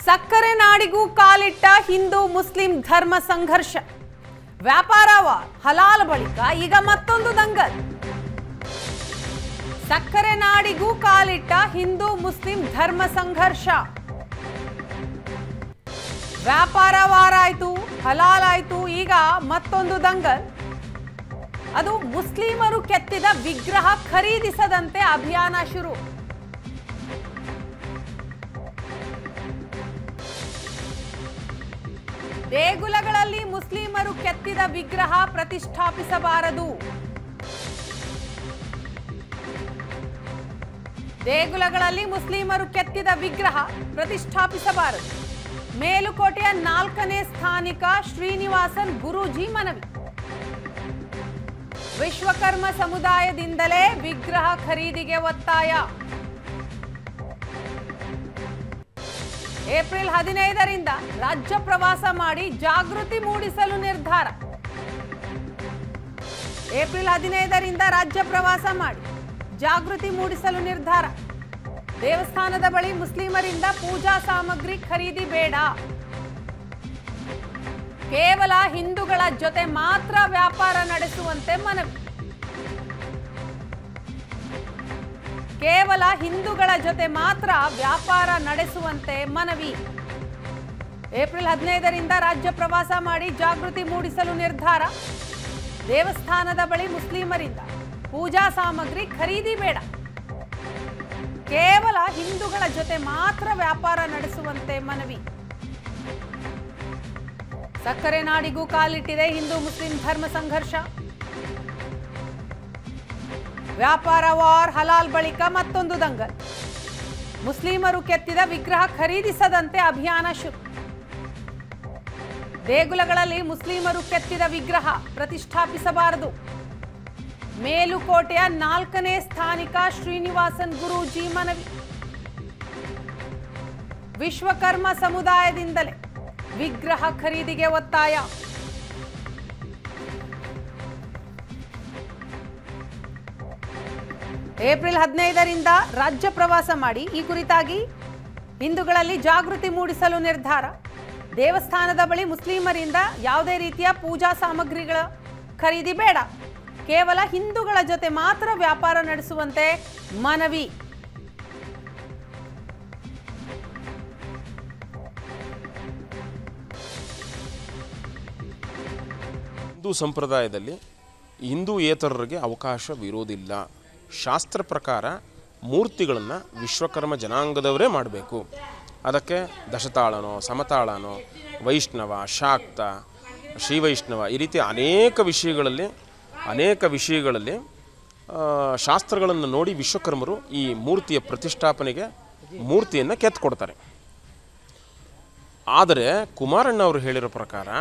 ಸಕ್ಕರೆ ನಾಡಿಗೂ ಕಾಲಿಟ್ಟ ಹಿಂದೂ ಮುಸ್ಲಿಂ ಧರ್ಮ ಸಂಘರ್ಷ ವ್ಯಾಪಾರ ವಾರ್ ಹಲಾಲ್ ಬಳಿಕ ಈಗ ಮತ್ತೊಂದು ದಂಗಲ್ ಸಕ್ಕರೆ ನಾಡಿಗೂ ಕಾಲಿಟ್ಟ ಹಿಂದೂ ಮುಸ್ಲಿಂ ಧರ್ಮ ಸಂಘರ್ಷ ವ್ಯಾಪಾರ ವಾರ ಆಯ್ತು ಹಲಾಲ್ ಆಯ್ತು ಈಗ ಮತ್ತೊಂದು ದಂಗಲ್ ಅದು ಮುಸ್ಲಿಮರು ಕೆತ್ತಿದ ವಿಗ್ರಹ ಖರೀದಿಸದಂತೆ ಅಭಿಯಾನ ಶುರು ದೇಗುಲಗಳಲ್ಲಿ ಮುಸ್ಲಿಮರು ಕೆತ್ತಿದ ವಿಗ್ರಹ ಪ್ರತಿಷ್ಠಾಪಿಸಬಾರದು ದೇಗುಲಗಳಲ್ಲಿ ಮುಸ್ಲಿಮರು ಕೆತ್ತಿದ ವಿಗ್ರಹ ಪ್ರತಿಷ್ಠಾಪಿಸಬಾರದು ಮೇಲುಕೋಟೆಯ ನಾಲ್ಕನೇ ಸ್ಥಾನಿಕ ಶ್ರೀನಿವಾಸನ್ ಗುರೂಜಿ ಮನವಿ ವಿಶ್ವಕರ್ಮ ಸಮುದಾಯದಿಂದಲೇ ವಿಗ್ರಹ ಖರೀದಿಗೆ ಒತ್ತಾಯ ಏಪ್ರಿಲ್ ಹದಿನೈದರಿಂದ ರಾಜ್ಯ ಪ್ರವಾಸ ಮಾಡಿ ಜಾಗೃತಿ ಮೂಡಿಸಲು ನಿರ್ಧಾರ ಏಪ್ರಿಲ್ ಹದಿನೈದರಿಂದ ರಾಜ್ಯ ಪ್ರವಾಸ ಮಾಡಿ ಜಾಗೃತಿ ಮೂಡಿಸಲು ನಿರ್ಧಾರ ದೇವಸ್ಥಾನದ ಬಳಿ ಮುಸ್ಲಿಮರಿಂದ ಪೂಜಾ ಸಾಮಗ್ರಿ ಖರೀದಿ ಬೇಡ ಕೇವಲ ಹಿಂದೂಗಳ ಜೊತೆ ಮಾತ್ರ ವ್ಯಾಪಾರ ನಡೆಸುವಂತೆ ಮನವಿ ಕೇವಲ ಹಿಂದೂಗಳ ಜೊತೆ ಮಾತ್ರ ವ್ಯಾಪಾರ ನಡೆಸುವಂತೆ ಮನವಿ ಏಪ್ರಿಲ್ ಹದಿನೈದರಿಂದ ರಾಜ್ಯ ಪ್ರವಾಸ ಮಾಡಿ ಜಾಗೃತಿ ಮೂಡಿಸಲು ನಿರ್ಧಾರ ದೇವಸ್ಥಾನದ ಬಳಿ ಮುಸ್ಲಿಮರಿಂದ ಪೂಜಾ ಸಾಮಗ್ರಿ ಖರೀದಿ ಬೇಡ ಕೇವಲ ಹಿಂದೂಗಳ ಜೊತೆ ಮಾತ್ರ ವ್ಯಾಪಾರ ನಡೆಸುವಂತೆ ಮನವಿ ಸಕ್ಕರೆ ನಾಡಿಗೂ ಕಾಲಿಟ್ಟಿದೆ ಹಿಂದೂ ಮುಸ್ಲಿಂ ಧರ್ಮ ಸಂಘರ್ಷ ವ್ಯಾಪಾರ ವಾರ್ ಹಲಾಲ್ ಬಳಿಕ ಮತ್ತೊಂದು ದಂಗಲ್ ಮುಸ್ಲಿಮರು ಕೆತ್ತಿದ ವಿಗ್ರಹ ಖರೀದಿಸದಂತೆ ಅಭಿಯಾನ ಶುರು ದೇಗುಲಗಳಲ್ಲಿ ಮುಸ್ಲಿಮರು ಕೆತ್ತಿದ ವಿಗ್ರಹ ಪ್ರತಿಷ್ಠಾಪಿಸಬಾರದು ಮೇಲುಕೋಟೆಯ ನಾಲ್ಕನೇ ಸ್ಥಾನಿಕ ಶ್ರೀನಿವಾಸನ್ ಗುರೂಜಿ ಮನವಿ ವಿಶ್ವಕರ್ಮ ಸಮುದಾಯದಿಂದಲೇ ವಿಗ್ರಹ ಖರೀದಿಗೆ ಒತ್ತಾಯ ಏಪ್ರಿಲ್ ಹದಿನೈದರಿಂದ ರಾಜ್ಯ ಪ್ರವಾಸ ಮಾಡಿ ಈ ಕುರಿತಾಗಿ ಹಿಂದೂಗಳಲ್ಲಿ ಜಾಗೃತಿ ಮೂಡಿಸಲು ನಿರ್ಧಾರ ದೇವಸ್ಥಾನದ ಬಳಿ ಮುಸ್ಲಿಮರಿಂದ ಯಾವುದೇ ರೀತಿಯ ಪೂಜಾ ಸಾಮಗ್ರಿಗಳ ಖರೀದಿ ಬೇಡ ಕೇವಲ ಹಿಂದೂಗಳ ಜೊತೆ ಮಾತ್ರ ವ್ಯಾಪಾರ ನಡೆಸುವಂತೆ ಮನವಿ ಹಿಂದೂ ಸಂಪ್ರದಾಯದಲ್ಲಿ ಹಿಂದೂ ಏತರರಿಗೆ ಅವಕಾಶವಿರೋದಿಲ್ಲ ಶಾಸ್ತ್ರ ಪ್ರಕಾರ ಮೂರ್ತಿಗಳನ್ನು ವಿಶ್ವಕರ್ಮ ಜನಾಂಗದವರೇ ಮಾಡಬೇಕು ಅದಕ್ಕೆ ದಶತಾಳನೋ ಸಮತಾಳನೋ ವೈಷ್ಣವ ಶಾಕ್ತ ಶ್ರೀವೈಷ್ಣವ ಈ ರೀತಿ ಅನೇಕ ವಿಷಯಗಳಲ್ಲಿ ಅನೇಕ ವಿಷಯಗಳಲ್ಲಿ ಆ, ಶಾಸ್ತ್ರಗಳನ್ನು ನೋಡಿ ವಿಶ್ವಕರ್ಮರು ಈ ಮೂರ್ತಿಯ ಪ್ರತಿಷ್ಠಾಪನೆಗೆ ಮೂರ್ತಿಯನ್ನು ಕೆತ್ಕೊಡ್ತಾರೆ ಆದರೆ ಕುಮಾರಣ್ಣ ಅವರು ಹೇಳಿರೋ ಪ್ರಕಾರ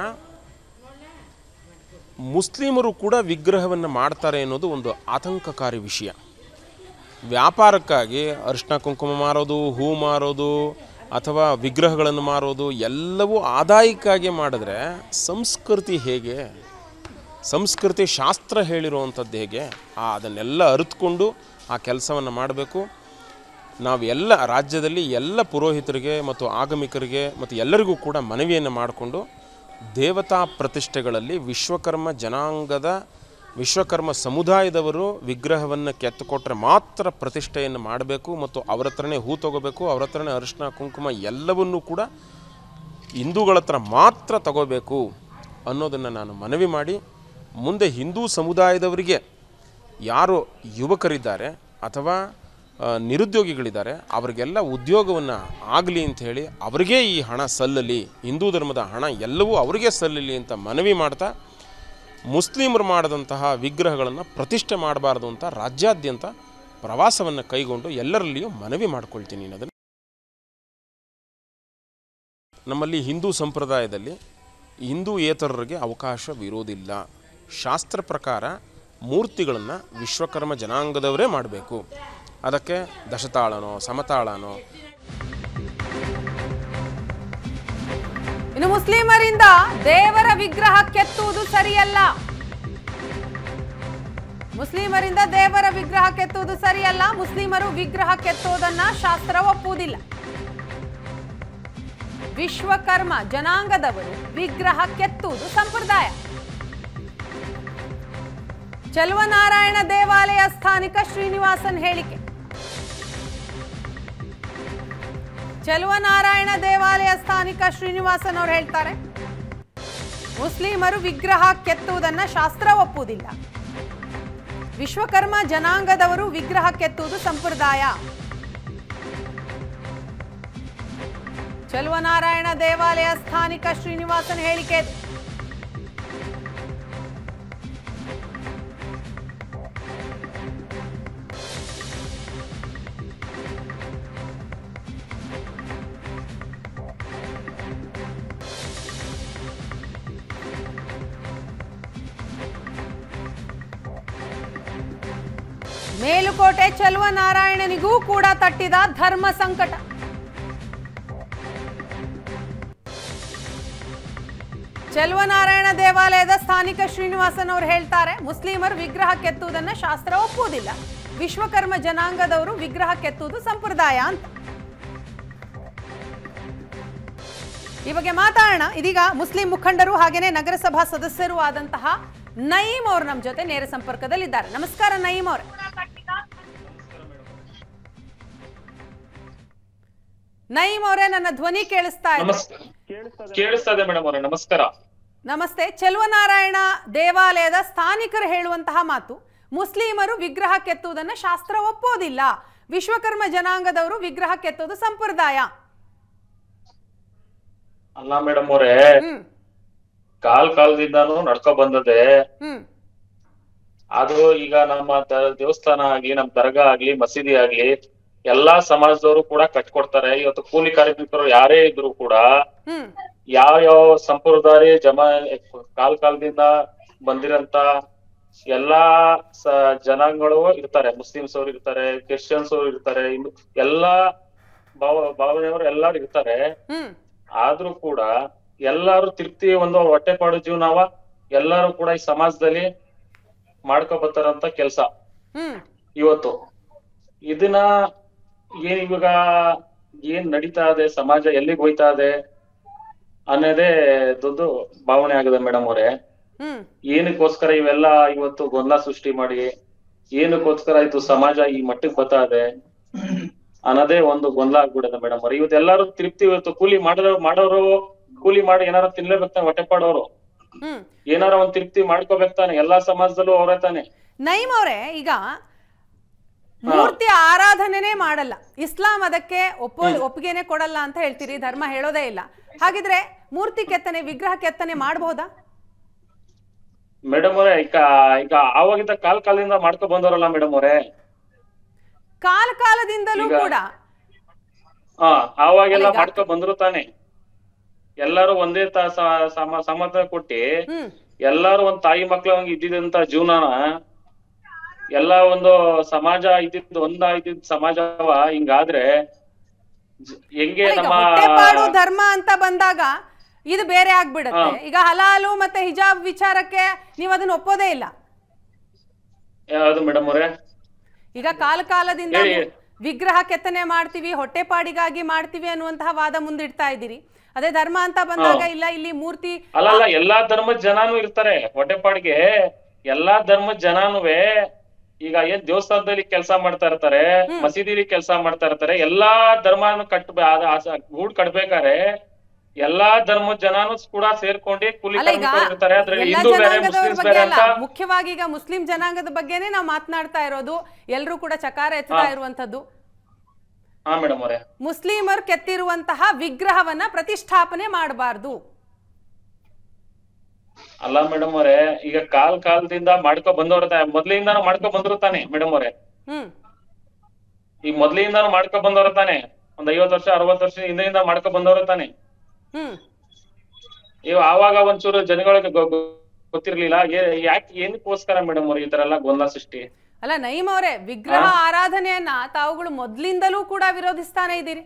ಮುಸ್ಲಿಮರು ಕೂಡ ವಿಗ್ರಹವನ್ನು ಮಾಡ್ತಾರೆ ಅನ್ನೋದು ಒಂದು ಆತಂಕಕಾರಿ ವಿಷಯ ವ್ಯಾಪಾರಕ್ಕಾಗಿ ಅರಿಶಿನ ಕುಂಕುಮ ಮಾರೋದು ಹೂ ಮಾರೋದು ಅಥವಾ ವಿಗ್ರಹಗಳನ್ನು ಮಾರೋದು ಎಲ್ಲವೂ ಆದಾಯಕ್ಕಾಗಿ ಮಾಡಿದ್ರೆ ಸಂಸ್ಕೃತಿ ಹೇಗೆ ಸಂಸ್ಕೃತಿ ಶಾಸ್ತ್ರ ಹೇಳಿರುವಂಥದ್ದು ಹೇಗೆ ಆ ಅದನ್ನೆಲ್ಲ ಅರಿತುಕೊಂಡು ಆ ಕೆಲಸವನ್ನು ಮಾಡಬೇಕು ನಾವು ಎಲ್ಲ ರಾಜ್ಯದಲ್ಲಿ ಎಲ್ಲ ಪುರೋಹಿತರಿಗೆ ಮತ್ತು ಆಗಮಿಕರಿಗೆ ಮತ್ತು ಎಲ್ಲರಿಗೂ ಕೂಡ ಮನವಿಯನ್ನು ಮಾಡಿಕೊಂಡು ದೇವತಾ ಪ್ರತಿಷ್ಠೆಗಳಲ್ಲಿ ವಿಶ್ವಕರ್ಮ ಜನಾಂಗದ ವಿಶ್ವಕರ್ಮ ಸಮುದಾಯದವರು ವಿಗ್ರಹವನ್ನು ಕೆತ್ತುಕೊಟ್ರೆ ಮಾತ್ರ ಪ್ರತಿಷ್ಠೆಯನ್ನು ಮಾಡಬೇಕು ಮತ್ತು ಅವ್ರ ಹತ್ರನೇ ಹೂ ತಗೋಬೇಕು ಅವ್ರ ಹತ್ರನೇ ಅರಿಶಿನ ಕುಂಕುಮ ಎಲ್ಲವನ್ನೂ ಕೂಡ ಹಿಂದೂಗಳ ಹತ್ರ ಮಾತ್ರ ತಗೋಬೇಕು ಅನ್ನೋದನ್ನು ನಾನು ಮನವಿ ಮಾಡಿ ಮುಂದೆ ಹಿಂದೂ ಸಮುದಾಯದವರಿಗೆ ಯಾರು ಯುವಕರಿದ್ದಾರೆ ಅಥವಾ ಆ, ನಿರುದ್ಯೋಗಿಗಳಿದ್ದಾರೆ ಅವರಿಗೆಲ್ಲ ಉದ್ಯೋಗವನ್ನು ಆಗಲಿ ಅಂತ ಹೇಳಿ ಅವರಿಗೇ ಈ ಹಣ ಸಲ್ಲಲಿ ಹಿಂದೂ ಧರ್ಮದ ಹಣ ಎಲ್ಲವೂ ಅವರಿಗೆ ಸಲ್ಲಲಿ ಅಂತ ಮನವಿ ಮಾಡ್ತಾ ಮುಸ್ಲಿಮರು ಮಾಡಿದಂತಹ ವಿಗ್ರಹಗಳನ್ನು ಪ್ರತಿಷ್ಠೆ ಮಾಡಬಾರ್ದು ಅಂತ ರಾಜ್ಯಾದ್ಯಂತ ಪ್ರವಾಸವನ್ನು ಕೈಗೊಂಡು ಎಲ್ಲರಲ್ಲಿಯೂ ಮನವಿ ಮಾಡ್ಕೊಳ್ತೀನಿ ಅದನ್ನು ನಮ್ಮಲ್ಲಿ ಹಿಂದೂ ಸಂಪ್ರದಾಯದಲ್ಲಿ ಹಿಂದೂ ಏತರರಿಗೆ ಅವಕಾಶವಿರೋದಿಲ್ಲ ಶಾಸ್ತ್ರ ಪ್ರಕಾರ ಮೂರ್ತಿಗಳನ್ನು ವಿಶ್ವಕರ್ಮ ಜನಾಂಗದವರೇ ಮಾಡಬೇಕು ಅದಕ್ಕೆ ದಶತಾಳನೋ ಸಮತಾಳನೋ ಇನ್ನು ಮುಸ್ಲಿಮರಿಂದ ದೇವರ ವಿಗ್ರಹ ಕೆತ್ತುವುದು ಸರಿಯಲ್ಲ ಮುಸ್ಲಿಮರಿಂದ ದೇವರ ವಿಗ್ರಹ ಕೆತ್ತುವುದು ಸರಿಯಲ್ಲ ಮುಸ್ಲಿಮರು ವಿಗ್ರಹ ಕೆತ್ತುವುದನ್ನ ಶಾಸ್ತ್ರ ಒಪ್ಪುವುದಿಲ್ಲ ವಿಶ್ವಕರ್ಮ ಜನಾಂಗದವರು ವಿಗ್ರಹ ಕೆತ್ತುವುದು ಸಂಪ್ರದಾಯ ಚಲುವನಾರಾಯಣ ದೇವಾಲಯ ಸ್ಥಾನಿಕ ಶ್ರೀನಿವಾಸನ್ ಹೇಳಿಕೆ ಚಲುವನಾರಾಯಣ ದೇವಾಲಯ ಸ್ಥಾನಿಕ ಶ್ರೀನಿವಾಸನ್ ಅವರು ಹೇಳ್ತಾರೆ ಮುಸ್ಲಿಮರು ವಿಗ್ರಹ ಕೆತ್ತುವುದನ್ನ ಶಾಸ್ತ್ರ ಒಪ್ಪುವುದಿಲ್ಲ ವಿಶ್ವಕರ್ಮ ಜನಾಂಗದವರು ವಿಗ್ರಹ ಕೆತ್ತುವುದು ಸಂಪ್ರದಾಯ ಚಲುವನಾರಾಯಣ ದೇವಾಲಯ ಸ್ಥಾನಿಕ ಶ್ರೀನಿವಾಸನ್ ಹೇಳಿಕೆ ಇದು. ಮೇಲುಕೋಟೆ ಚಲುವನಾರಾಯಣನಿಗೂ ಕೂಡ ತಟ್ಟಿದ ಧರ್ಮ ಸಂಕಟ ಚಲುವನಾರಾಯಣ ದೇವಾಲಯದ ಸ್ಥಾನಿಕ ಶ್ರೀನಿವಾಸನ್ ಅವರು ಹೇಳ್ತಾರೆ ಮುಸ್ಲಿಮರು ವಿಗ್ರಹ ಕೆತ್ತುವುದನ್ನ ಶಾಸ್ತ್ರ ಒಪ್ಪುವುದಿಲ್ಲ ವಿಶ್ವಕರ್ಮ ಜನಾಂಗದವರು ವಿಗ್ರಹ ಕೆತ್ತುವುದು ಸಂಪ್ರದಾಯ ಅಂತ ಈ ಬಗ್ಗೆ ಮಾತಾಡೋಣ ಇದೀಗ ಮುಸ್ಲಿಂ ಮುಖಂಡರು ಹಾಗೇನೆ ನಗರಸಭಾ ಸದಸ್ಯರು ಆದಂತಹ ನಯೀಂ ಅವರು ನಮ್ಮ ಜೊತೆ ನೇರ ಸಂಪರ್ಕದಲ್ಲಿದ್ದಾರೆ ನಮಸ್ಕಾರ ನಯೀಂ ಅವರೇ ನಯೀಂ ಅವರೇ ನನ್ನ ಧ್ವನಿ ಕೇಳಿಸ್ತಾ ಇದೆ ನಮಸ್ತೆ ಕೇಳಿಸ್ತಾ ಇದೆ ಮೇಡಮ್ ಅವರೇ ನಮಸ್ಕಾರ ನಮಸ್ತೆ ಚೆಲುವನಾರಾಯಣ ದೇವಾಲಯದ ಸ್ಥಾನಿಕರು ಹೇಳುವಂತಹ ಮಾತು ಮುಸ್ಲಿಮರು ವಿಗ್ರಹ ಕೆತ್ತುವುದನ್ನ ಶಾಸ್ತ್ರ ಒಪ್ಪೋದಿಲ್ಲ ವಿಶ್ವಕರ್ಮ ಜನಾಂಗದವರು ವಿಗ್ರಹ ಕೆತ್ತುವುದು ಸಂಪ್ರದಾಯ ಅಲ್ಲ ಮೇಡಮ್ ಅವರೇ ಹ್ಮ್ ಕಾಲ್ ಕಾಲದಿಂದಾನು ನಡ್ಕೊ ಬಂದದೆ ಹ್ಮ್ ಅದು ಈಗ ನಮ್ಮ ದ- ದೇವಸ್ಥಾನ ಆಗ್ಲಿ ನಮ್ ದರ್ಗಾ ಆಗ್ಲಿ ಮಸೀದಿ ಆಗ್ಲಿ ಎಲ್ಲಾ ಸಮಾಜದವರು ಕೂಡ ಕಟ್ಕೊಡ್ತಾರೆ ಇವತ್ತು ಕೂಲಿ ಕಾರ್ಮಿಕರು ಯಾರೇ ಇದ್ರು ಕೂಡ ಹ್ಮ್ ಯಾವ ಯಾವ ಸಂಪ್ರದಾಯ ಜಮಾ ಕಾಲ್ ಕಾಲದಿಂದ ಬಂದಿರಂತ ಎಲ್ಲಾ ಸ ಜನಾಂಗಗಳು ಇರ್ತಾರೆ ಮುಸ್ಲಿಮ್ಸ್ ಅವ್ರು ಇರ್ತಾರೆ ಕ್ರಿಶ್ಚಿಯನ್ಸ್ ಅವ್ರು ಇರ್ತಾರೆ ಇನ್ನು ಎಲ್ಲಾ ಭಾವ ಭಾವನೆಯವರು ಎಲ್ಲಾರು ಇರ್ತಾರೆ ಹ್ಮ್ ಆದ್ರೂ ಕೂಡ ಎಲ್ಲಾರು ತೃಪ್ತಿ ಒಂದು ಹೊಟ್ಟೆ ಪಾಡು ಜೀವನವ ಎಲ್ಲಾರು ಕೂಡ ಈ ಸಮಾಜದಲ್ಲಿ ಮಾಡ್ಕೊ ಬರ್ತಾರಂತ ಕೆಲ್ಸ ಹ್ಮ್ ಇವತ್ತು ಇದನ್ನ ಏನ್ ಇವಾಗ ಏನ್ ನಡೀತಾ ಇದೆ ಸಮಾಜ ಎಲ್ಲಿಗೆ ಹೋಯ್ತಾ ಇದೆ ಅನ್ನೋದೇ ದೊಡ್ಡ ಭಾವನೆ ಆಗಿದೆ ಮೇಡಮ್ ಅವರೇ ಹ್ಮ್ ಏನಕ್ಕೋಸ್ಕರ ಇವೆಲ್ಲ ಇವತ್ತು ಗೊಂದಲ ಸೃಷ್ಟಿ ಮಾಡಿ ಏನಕ್ಕೋಸ್ಕರ ಇದು ಸಮಾಜ ಈ ಮಟ್ಟಕ್ಕೆ ಬರ್ತಾ ಇದೆ ಅನ್ನೋದೇ ಒಂದು ಗೊಂದಲ ಆಗ್ಬಿಡದೆ ಮೇಡಮ್ ಅವ್ರೆ ಇವತ್ತೆಲ್ಲಾರು ತೃಪ್ತಿ ಇವತ್ತು ಕೂಲಿ ಮಾಡೋರು ಮಾಡೋರು ಕೂಲಿ ಮಾಡಿ ಏನಾರ ತಿನ್ಲೇಬೇಕು ತಾನೆ ಹೊಟ್ಟೆ ಪಾಡೋರು ಹ್ಮ್ ಏನಾರ ಒಂದ್ ತೃಪ್ತಿ ಮಾಡ್ಕೋಬೇಕು ತಾನೆ ಎಲ್ಲಾ ಸಮಾಜದಲ್ಲೂ ಅವರೇ ತಾನೆ ನೈಮ್ ಅವರೇ ಈಗ ಮೂರ್ತಿ ಆರಾಧನೆನೇ ಮಾಡಲ್ಲ ಇಸ್ಲಾಂ ಅದಕ್ಕೆ ಒಪ್ಪ ಒಪ್ಪಿಗೆನೆ ಕೊಡಲ್ಲ ಅಂತ ಹೇಳ್ತೀರಿ ಧರ್ಮ ಹೇಳೋದೇ ಇಲ್ಲ ಹಾಗಿದ್ರೆ ಮೂರ್ತಿ ಕೆತ್ತನೆ ವಿಗ್ರಹ ಕೆತ್ತನೆ ಮಾಡಬಹುದಾ ಮೇಡಮ್ ಅವರೇ ಈಗ ಈಗ ಆವಾಗಿದ್ದ ಕಾಲ್ ಕಾಲದಿಂದ ಮಾಡ್ಕೊ ಬಂದವರಲ್ಲ ಮೇಡಮ್ ಅವರೇ ಕಾಲ ಕಾಲದಿಂದಲೂ ಈಗ- ಕೂಡ ಹಾ ಆವಾಗೆಲ್ಲ ಅಲ್ಲ ಈಗ- ಮಾಡ್ಕೊ ಬಂದ್ರು ತಾನೆ ಎಲ್ಲಾರು ಒಂದೇ ತ ಸ- ಸಮ ಸಮತ ಕೊಟ್ಟಿ ಹ್ಮ್ ಎಲ್ಲಾರು ಒಂದ್ ತಾಯಿ ಮಕ್ಳ ಹಂಗ ಇದ್ದಿದಂತ ಜೀವನಾನ ಎಲ್ಲಾ ಒಂದು ಸಮಾಜ ಇದ್ದಿದ್ದು ಒಂದ ಇದ್ದಿದ್ ಸಮಾಜವ ಹಿಂಗಾದ್ರೆ ಜ- ಹೆಂಗೆ ಅಲ್ಲ, ಈಗ ನಮ್ಮ ಹೊಟ್ಟೆಪಾಡು ಧರ್ಮ ಅಂತ ಬಂದಾಗ ಇದು ಬೇರೆ ಆಗ್ಬಿಡತ್ತೆ ಈಗ ಹಲಾಲು ಮತ್ತೆ ಹಿಜಾಬ್ ವಿಚಾರಕ್ಕೆ ನೀವು ಅದನ್ನ ಒಪ್ಪೋದೇ ಇಲ್ಲ ಯಾವ್ದು ಮೇಡಮ್ ಅವ್ರೆ ಈಗ ಕಾಲ ಕಾಲದಿಂದ ಹೇಳಿ. ಮು- ವಿಗ್ರಹ ಕೆತ್ತನೆ ಮಾಡ್ತೀವಿ ಹೊಟ್ಟೆಪಾಡಿಗಾಗಿ ಮಾಡ್ತೀವಿ ಅನ್ನುವಂತಹ ವಾದ ಮುಂದಿಡ್ತಾ ಇದ್ದೀರಿ ಅದೇ ಧರ್ಮ ಅಂತ ಬಂದಾಗ ಇಲ್ಲ ಇಲ್ಲಿ ಮೂರ್ತಿ ಅಲ್ಲಲ್ಲ ಎಲ್ಲಾ ಧರ್ಮದ ಜನಾನು ಇರ್ತಾರೆ ಹೊಟ್ಟೆಪಾಡಿಗೆ ಎಲ್ಲಾ ಧರ್ಮದ ಜನಾನುವೆ ಈಗ ಏನ್ ದೇವಸ್ಥಾನದಲ್ಲಿ ಕೆಲಸ ಮಾಡ್ತಾ ಇರ್ತಾರೆ ಮಸೀದಿಲಿ ಕೆಲಸ ಮಾಡ್ತಾ ಇರ್ತಾರೆ ಎಲ್ಲಾ ಧರ್ಮನು ಕಟ್ ಗೂಡ್ ಕಟ್ಬೇಕಾರೆ ಎಲ್ಲಾ ಧರ್ಮದ ಜನಾನು ಕೂಡ ಸೇರ್ಕೊಂಡು ಕೂಲಿ ಅಲ್ಲ ಈಗ ಕಾರ್ಮಿಕರು ಇರ್ತಾರೆ ಅದ್ರಲ್ಲಿ ಎಲ್ಲ ಹಿಂದೂ ಬೇರೆ ಜನಾಂಗದವ್ರ ಮುಸ್ಲಿಮ್ಸ್ ಬಗ್ಗೆ ಬೇರೆ ಅಲ್ಲ ಅಂತ ಮುಖ್ಯವಾಗಿ ಈಗ ಮುಸ್ಲಿಂ ಜನಾಂಗದ ಬಗ್ಗೆನೇ ನಾವು ಮಾತನಾಡ್ತಾ ಇರೋದು ಎಲ್ಲರೂ ಕೂಡ ಚಕಾರ ಎತ್ತಾ ಇರುವಂತದ್ದು ಹಾ ಮೇಡಮ್ ಅವರೇ ಮುಸ್ಲಿಮರು ಕೆತ್ತಿರುವಂತಹ ವಿಗ್ರಹವನ್ನ ಪ್ರತಿಷ್ಠಾಪನೆ ಮಾಡಬಾರ್ದು ಅಲ್ಲ ಮೇಡಮ್ ಅವರೇ ಈಗ ಕಾಲ್ ಕಾಲದಿಂದ ಮಾಡ್ಕೊ ಬಂದವ್ರ ಮೊದ್ಲಿಂದಾನು ಮಾಡ್ಕೊ ಬಂದ್ರು ತಾನೆ ಮೇಡಮ್ ಅವರೇ ಹ್ಮ್ ಈಗ ಮೊದ್ಲಿಂದಾನು ಮಾಡ್ಕೊ ಬಂದವ್ರ ತಾನೆ ಒಂದ್ ಐವತ್ ವರ್ಷ ಅರವತ್ ವರ್ಷ ಹಿಂದೆಯಿಂದ ಮಾಡ್ಕೊ ಬಂದವ್ರ ತಾನೆ ಹ್ಮ್ ಇವ್ ಆವಾಗ ಒಂಚೂರು ಜನಗಳಿಗೆ ಗೊ- ಗೊ- ಗೊತ್ತಿರ್ಲಿಲ್ಲ ಏ- ಯಾಕೆ ಏನಕ್ಕೋಸ್ಕರ ಮೇಡಮ್ ಅವ್ರ ಈ ತರ ಎಲ್ಲ ಗೊಂದಲ ಸೃಷ್ಟಿ ಅಲ್ಲ ನೈಮ್ ಅವರೇ ವಿಗ್ರಹ ಆರಾಧನೆಯನ್ನ ತಾವುಗಳು ಮೊದ್ಲಿಂದಲೂ ಕೂಡ ವಿರೋಧಿಸ್ತಾನೆ ಇದ್ದೀರಿ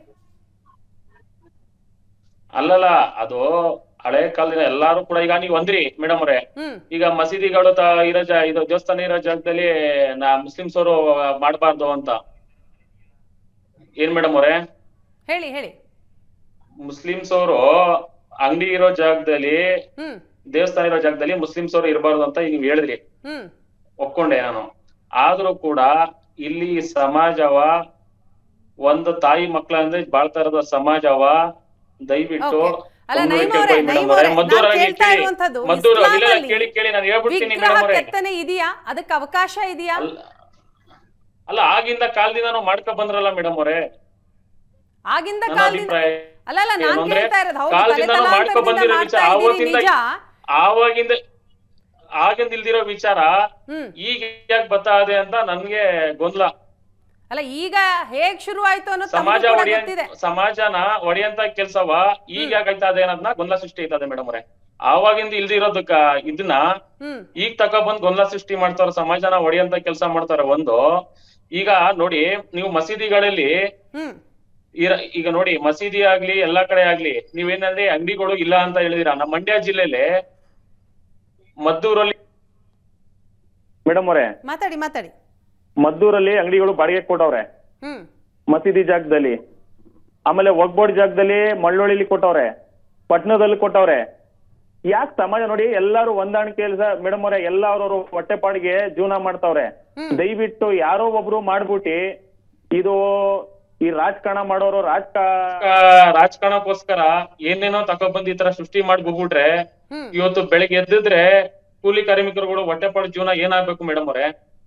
ಅಲ್ಲಲ್ಲ ಅದು ಹಳೆ ಕಾಲದಿಂದ ಎಲ್ಲಾರು ಕೂಡ ಈಗ ನೀವ್ ಅಂದ್ರಿ ಮೇಡಮ್ ಅವ್ರೆ ಹ್ಮ್ ಈಗ ಮಸೀದಿಗಳು ತ ಇರೋ ಜಾ ಇದು ದೇವಸ್ಥಾನ ಇರೋ ಜಾಗದಲ್ಲಿ ನಾ ಮುಸ್ಲಿಮ್ಸ್ ಅವರು ಮಾಡಬಾರ್ದು ಅಂತ ಏನ್ ಮೇಡಮ್ ಅವ್ರೆ ಹೇಳಿ ಹೇಳಿ ಮುಸ್ಲಿಮ್ಸ್ ಅವರು ಅಂಗಡಿ ಇರೋ ಜಾಗದಲ್ಲಿ ಹ್ಮ್ ದೇವಸ್ಥಾನ ಇರೋ ಜಾಗದಲ್ಲಿ ಮುಸ್ಲಿಮ್ಸ್ ಅವರು ಇರಬಾರ್ದು ಅಂತ ಈಗ ನೀವ್ ಹೇಳಿದ್ರಿ ಹ್ಮ್ ಒಪ್ಕೊಂಡೆ ನಾನು ಆದ್ರೂ ಕೂಡ ಇಲ್ಲಿ ಸಮಾಜವ ಒಂದು ತಾಯಿ ಮಕ್ಕಳಂದ್ರೆ ಬಾಳ್ತಾ ಇರೋದು ಸಮಾಜವ ದಯವಿಟ್ಟು Okay. ಅಲ್ಲ, ಒಂದು ನೈಮ್ ಕೇಳ್ಕೊಳ್ಳಿ ಅವ್ರೆ, madam ನೈಮ್ ಅವ್ರೆ. ಅವ್ರೆ, ಮದ್ದೂರು ನಾನ್ ಆಗಿ ಕೇಳ್ತಾ ಕೇಳಿ. ಇರುವಂತದ್ದು ಮದ್ದೂರು ಇಲ್ಲ, ಇಲ್ಲ, ಇಸ್ಲಾಮಲ್ಲಿ ಕೇಳಿ ಕೇಳಿ ನಾನು ಹೇಳ್ಬಿಡ್ತೀನಿ ವಿಗ್ರಹ ಮೇಡಮ್ ಅವರೇ ಕೆತ್ತನೆ ಇದೆಯಾ ಅದಕ್ಕೆ ಅವಕಾಶ ಇದೆಯಾ ಅಲ್ಲ ಅಲ್ಲ ಆಗಿಂದ ಕಾಲದಿಂದಾನು ಮಾಡ್ಕೊ ಬಂದ್ರಲ್ಲ ಮೇಡಮ್ ಅವರೇ ಆಗಿಂದ ನನ್ನ ಕಾಲದಿಂದ ಅಭಿಪ್ರಾಯ ಅಲ್ಲ ಅಲ್ಲ ನಾನ್ ಏನು ಅಂದ್ರೆ ಕೇಳ್ತಾ ಇರೋದು ಹೌದು ಕಾಲದಿಂದಾನು ಮಾಡ್ಕೊ ತಲೆತಲಾಂತರದಿಂದ ಬಂದಿರೋ ಮಾಡ್ತಾ ವಿಚಾರ ಇದ್ದೀರಿ ಆವತ್ತಿಂದ ನಿಜ ಆವಾಗಿಂದ ಆಗಿಂದ ಇಲ್ದಿರೋ ವಿಚಾರ ಹ್ಮ್ ಈಗ ಯಾಕೆ ಬರ್ತಾ ಇದೆ ಅಂತ ನನ್ಗೆ ಗೊಂದಲ ಅಲ್ಲ ಈಗ ಹೇಗ್ ಶುರು ಆಯ್ತು ಅನ್ನೋದು ಸಮಾಜ ತಮಗೂ ಕೂಡ ಒಡೆಯ ಗೊತ್ತಿದೆ ಸಮಾಜನ ಒಡೆಯಂತ ಕೆಲ್ಸವ ಈಗ ಯಾಕಾಯ್ತಾ ಇದೆ ಅನ್ನೋದನ್ನ ಗೊಂದಲ ಸೃಷ್ಟಿ ಆಯ್ತದೆ ಮೇಡಮ್ ಅವ್ರೆ ಆವಾಗಿಂದ ಇಲ್ದಿರೋದಕ್ಕ ಇದನ್ನ ಹ್ಮ್ ಈಗ ತಗೊಬಂದ್ ಗೊಂದಲ ಸೃಷ್ಟಿ ಮಾಡ್ತಾರ ಸಮಾಜನ ಒಡೆಯಂತ ಕೆಲಸ ಮಾಡ್ತಾರ ಒಂದು ಈಗ ನೋಡಿ ನೀವು ಮಸೀದಿಗಳಲ್ಲಿ ಹ್ಮ್ ಇರ ಈಗ ನೋಡಿ ಮಸೀದಿ ಆಗ್ಲಿ ಎಲ್ಲಾ ಕಡೆ ಆಗ್ಲಿ ನೀವೇನಂದ್ರೆ ಅಂಗಡಿಗಳು ಇಲ್ಲ ಅಂತ ಹೇಳಿದಿರಾ ನಮ್ಮ ಮಂಡ್ಯ ಜಿಲ್ಲೆಲಿ ಮದ್ದೂರಲ್ಲಿ ಮೇಡಮ್ ಅವರೇ ಮಾತಾಡಿ ಮಾತಾಡಿ ಮದ್ದೂರಲ್ಲಿ ಅಂಗಡಿಗಳು ಬಾಡಿಗೆ ಕೊಟ್ಟವ್ರೆ ಹ್ಮ್ ಮಸೀದಿ ಜಾಗದಲ್ಲಿ ಆಮೇಲೆ ಒಗ್ಬೋಡ್ ಜಾಗದಲ್ಲಿ ಮಳ್ಳೊಳ್ಳಿಲಿ ಕೊಟ್ಟವ್ರೆ ಪಟ್ನದಲ್ಲಿ ಕೊಟ್ಟವ್ರೆ ಯಾಕೆ ಸಮಾಜ ನೋಡಿ ಎಲ್ಲಾರು ಹೊಂದಾಣಿಕೆ ಕೆಲಸ ಮೇಡಮ್ ಅವರೇ ಎಲ್ಲ ಅವ್ರವ್ರ ಹೊಟ್ಟೆಪಾಡಿಗೆ ಜೀವನ ಮಾಡ್ತಾವ್ರೆ ಹ್ಮ್. ದಯವಿಟ್ಟು ಯಾರೋ ಒಬ್ರು ಮಾಡ್ಬಿಟ್ಟು ಇದು ಈ ರಾಜಕಾರಣ ಮಾಡೋರು ರಾಜಕ ರಾಜಕಾರಣಕ್ಕೋಸ್ಕರ ಏನೇನೋ ತಗೊಬಂದ್ ಈ ತರ ಸೃಷ್ಟಿ ಮಾಡಿ ಹೋಗ್ಬಿಟ್ರೆ ಹ್ಮ್ ಇವತ್ತು ಬೆಳಿಗ್ಗೆ ಎದ್ದಿದ್ರೆ ಕೂಲಿ ಕಾರ್ಮಿಕರುಗಳು ಹೊಟ್ಟೆಪಾಡು ಜೀವನ ಏನಾಗ್ಬೇಕು ಮೇಡಮ್ ಅವರೇ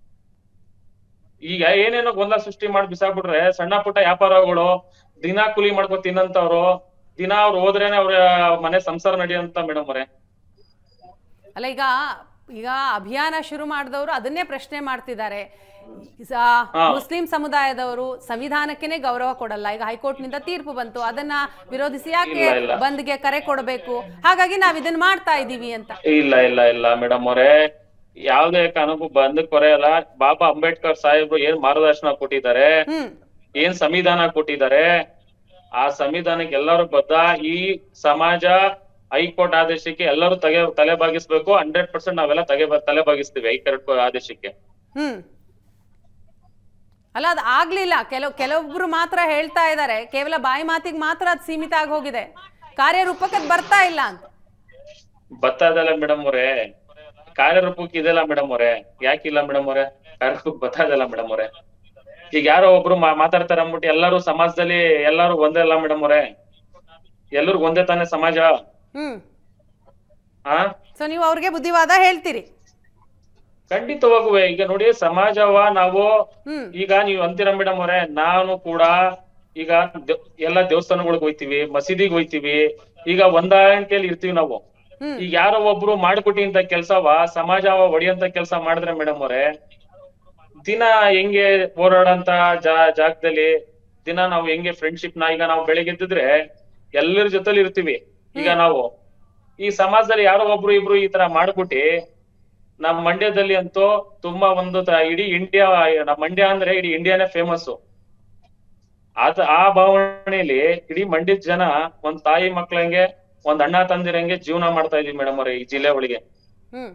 ಈಗ ಏನೇನೋ ಗೊಂದಲ ಸೃಷ್ಟಿ ಮಾಡಿ ಬಿಸಾಕ್ಬಿಟ್ರೆ ಸಣ್ಣ ಪುಟ್ಟ ವ್ಯಾಪಾರಗಳು ದಿನ ಕೂಲಿ ಮಾಡ್ಕೊ ತಿನ್ನಂತವ್ರು ದಿನ ಅವ್ರು ಹೋದ್ರೇನೆ ಅವ್ರ ಮನೆ ಸಂಸಾರ ನಡೆಯಂತ ಮೇಡಮ್ ಅವರೇ ಅಲ್ಲ ಈಗ ಈಗ ಅಭಿಯಾನ ಶುರು ಮಾಡಿದವರು ಅದನ್ನೇ ಪ್ರಶ್ನೆ ಮಾಡ್ತಿದ್ದಾರೆ ಸ- ಹಾ. ಮುಸ್ಲಿಂ ಸಮುದಾಯದವರು ಸಂವಿಧಾನಕ್ಕೇನೆ ಗೌರವ ಕೊಡಲ್ಲ ಈಗ ಹೈಕೋರ್ಟ್ ನಿಂದ ತೀರ್ಪು ಬಂತು ಅದನ್ನ ವಿರೋಧಿಸಿ ಯಾಕೆ ಇಲ್ಲ, ಇಲ್ಲ. ಬಂದ್ಗೆ ಕರೆ ಕೊಡಬೇಕು ಹಾಗಾಗಿ ನಾವ್ ಇದನ್ನ ಮಾಡ್ತಾ ಇದೀವಿ ಅಂತ ಇಲ್ಲ ಇಲ್ಲ ಇಲ್ಲ ಮೇಡಮ್ ಅವರೇ ಯಾವ್ದೇ ಕಾರಣಕ್ಕೂ ಬಂದ್ ಕೊರೆಯಲ್ಲ ಬಾಬಾ ಅಂಬೇಡ್ಕರ್ ಸಾಹೇಬ್ರು ಏನ್ ಮಾರ್ಗದರ್ಶನ ಕೊಟ್ಟಿದ್ದಾರೆ ಹ್ಮ್ ಏನ್ ಸಂವಿಧಾನ ಕೊಟ್ಟಿದ್ದಾರೆ ಆ ಸಂವಿಧಾನಕ್ಕೆ ಎಲ್ಲರೂ ಬದ್ಧ ಈ ಸಮಾಜ ಹೈಕೋರ್ಟ್ ಆದೇಶಕ್ಕೆ ಎಲ್ಲರೂ ತಲೆ ತಲೆ ಬಾಗಿಸ್ಬೇಕು ಹಂಡ್ರೆಡ್ ಪರ್ಸೆಂಟ್ ನಾವೆಲ್ಲ ತಲೆ ತಲೆ ಬಾಗಿಸ್ತೀವಿ ಹೈಕೋರ್ಟ್ ಆದೇಶಕ್ಕೆ ಹ್ಮ್ ಅಲ್ಲ ಅದು ಆಗ್ಲಿಲ್ಲ ಕೆಲವು ಕೆಲವೊಬ್ರು ಮಾತ್ರ ಹೇಳ್ತಾ ಇದ್ದಾರೆ ಕೇವಲ ಬಾಯಿ ಮಾತಿಗೆ ಮಾತ್ರ ಅದು ಸೀಮಿತ ಆಗಿ ಹೋಗಿದೆ ಕಾರ್ಯರೂಪಕ್ಕೆ ಅದ್ ಬರ್ತಾ ಇಲ್ಲ ಅಂತ ಬರ್ತಾ ಇದಲ್ಲ ಮೇಡಮ್ ಅವರೇ ಕಾರ್ಯರೂಪಕ್ಕೆ ಇದೆಲ್ಲ ಮೇಡಮ್ ಅವರೇ ಯಾಕಿಲ್ಲ ಮೇಡಮ್ ಅವರೇ ಕಾರ್ಯರೂಪಕ್ಕೆ ಬರ್ತಾ ಇದಲ್ಲ ಮೇಡಮ್ ಅವರೇ ಈಗ ಯಾರೋ ಒಬ್ರು ಮಾ- ಮಾತಾಡ್ತಾರೆ ಅಂದ್ಬಿಟ್ಟು ಎಲ್ಲರೂ ಸಮಾಜದಲ್ಲಿ ಎಲ್ಲರೂ ಒಂದೇ ಅಲ್ಲ ಮೇಡಮ್ ಅವರೇ ಎಲ್ಲರಿಗೂ ಒಂದೇ ತಾನೇ ಸಮಾಜ ಹ್ಮ್ ಆ ಸೊ ನೀವು ಅವ್ರಿಗೆ ಬುದ್ಧಿವಾದ ಹೇಳ್ತೀರಿ ಖಂಡಿತವಾಗುವೆ ಈಗ ನೋಡಿ ಸಮಾಜವ ನಾವು ಹ್ಮ್ ಈಗ ನೀವು ಅಂತೀರ ಮೇಡಮ್ ಅವರೇ ನಾನು ಕೂಡ ಈಗ ದೆ- ಎಲ್ಲ ದೇವಸ್ಥಾನಗಳಿಗೆ ಹೋಯ್ತಿವಿ ಮಸೀದಿಗೆ ಹೋಯ್ತಿವಿ ಈಗ ಹೊಂದಾಣಿಕೆಯಲ್ಲಿ ಇರ್ತೀವಿ ನಾವು ಹ್ಮ್ ಈಗ ಯಾರೋ ಒಬ್ರು ಮಾಡ್ಕೊಟ್ಟಿಂತ ಕೆಲ್ಸವ ಸಮಾಜವ ಒಡೆಯಂತ ಕೆಲಸ ಮಾಡಿದ್ರೆ ಮೇಡಮ್ ಅವರೇ ದಿನ ಹೆಂಗೆ ಹೋರಾಡಂತ ಜಾ ಜಾಗದಲ್ಲಿ ದಿನ ನಾವು ಹೆಂಗೆ ಫ್ರೆಂಡ್ಶಿಪ್ ನ ಈಗ ನಾವು ಬೆಳಿಗ್ಗೆ ಎದ್ದಿದ್ರೆ ಎಲ್ಲರ ಜೊತೆಲಿ ಇರ್ತೀವಿ ಈಗ ನಾವು ಈ ಸಮಾಜದಲ್ಲಿ ಯಾರೋ ಒಬ್ರು ಇಬ್ರು ಈ ತರ ಮಾಡ್ಬಿಟ್ಟು ನಮ್ ಮಂಡ್ಯದಲ್ಲಿ ಅಂತೂ ತುಂಬಾ ಒಂದು ತ- ಇಡೀ ಇಂಡಿಯಾ ನಮ್ ಮಂಡ್ಯ ಅಂದ್ರೆ ಇಡೀ ಇಂಡಿಯಾನೇ ಫೇಮಸ್ ಅದ ಆ ಭಾವನೆಯಲ್ಲಿ ಇಡೀ ಮಂಡ್ಯದ ಜನ ಒಂದ್ ತಾಯಿ ಮಕ್ಳಂಗೆ ಒಂದ್ ಅಣ್ಣ ತಂದಿರಂಗೆ ಜೀವನ ಮಾಡ್ತಾ ಇದೀವಿ ಮೇಡಮ್ ಅವ್ರೆ ಈ ಜಿಲ್ಲೆ ಒಳಗೆ ಹ್ಮ್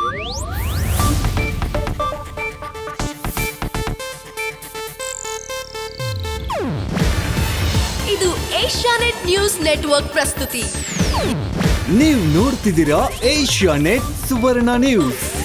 ಇದು ಏಷ್ಯಾನೆಟ್ ನ್ಯೂಸ್ ನೆಟ್ವರ್ಕ್ ಪ್ರಸ್ತುತಿ ನೀವು ನೋಡ್ತಿದ್ದೀರಾ ಏಷ್ಯಾ ನೆಟ್ ಸುವರ್ಣ ನ್ಯೂಸ್